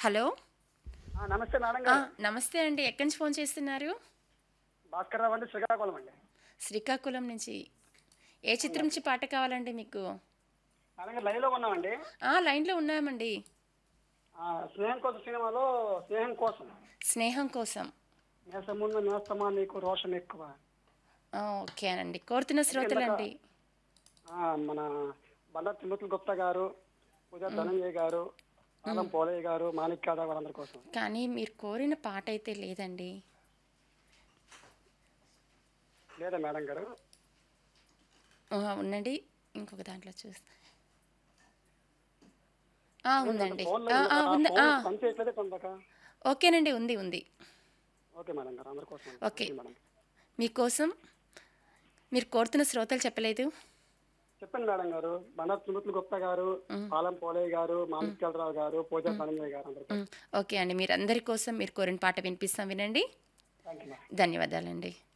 Hello ఆ, నమస్తే madam ఆ, గారు నమస్తే అండి ఎక్కడి నుంచి ఫోన్ చేస్తున్నారు భాస్కర్ రావు అండి శ్రీకాకుళం అండి శ్రీకాకుళం నుంచి ఏ చిత్రం నుంచి పాట కావాలండి మీకు మేడం గారు లైవ్లో ఉన్నామండి ఆ, లైన్లో ఉన్నామండి ఆ, స్నేహం కోసం సినిమాలో స్నేహం కోసం స్నేహం కోసం నేసం ముందు నేస్తమా నీకు రోషం ఎక్కువ ఆ, ఓకే అండి కోరుతున్న శ్రోతలండి ఆ, మన బండ తిమ్మతుల గుప్తా గారు పూజా ధనంజయ్ గారు పాలం పోలయ్య గారు మాణిక్ యాదవ్ వాళ్ళందరి కోసం కానీ మీరు కోరిన పాట అయితే లేదండి లేదా మేడం గారు ఆ, ఉండండి ఇంకొక దాంట్లో చూస్తా ఆ, ఉందండి ఫోన్లో ఆ, ఆ, ఉంది ఆ, పని చేయట్లేదే కొందాక ఓకేనండి ఉంది ఉంది ఓకే మేడం గారు అందరి కోసం ఓకే. మేడం మీకోసం మీరు కోరుతున్న శ్రోతలు చెప్పలేదు చెప్పండి మేడం గారు బండ తిమ్మతుల గుప్తా గారు పాలం పోలయ్య గారు మాణిక్ యాదవ్ గారు పూజా ధనంజయ్ గారు అందరి కోసం ఉమ్, ఓకే అండి మీరు అందరి కోసం మీరు కోరిన పాట వినిపిస్తాం వినండి థ్యాంక్ యూ మేడం ధన్యవాదాలండి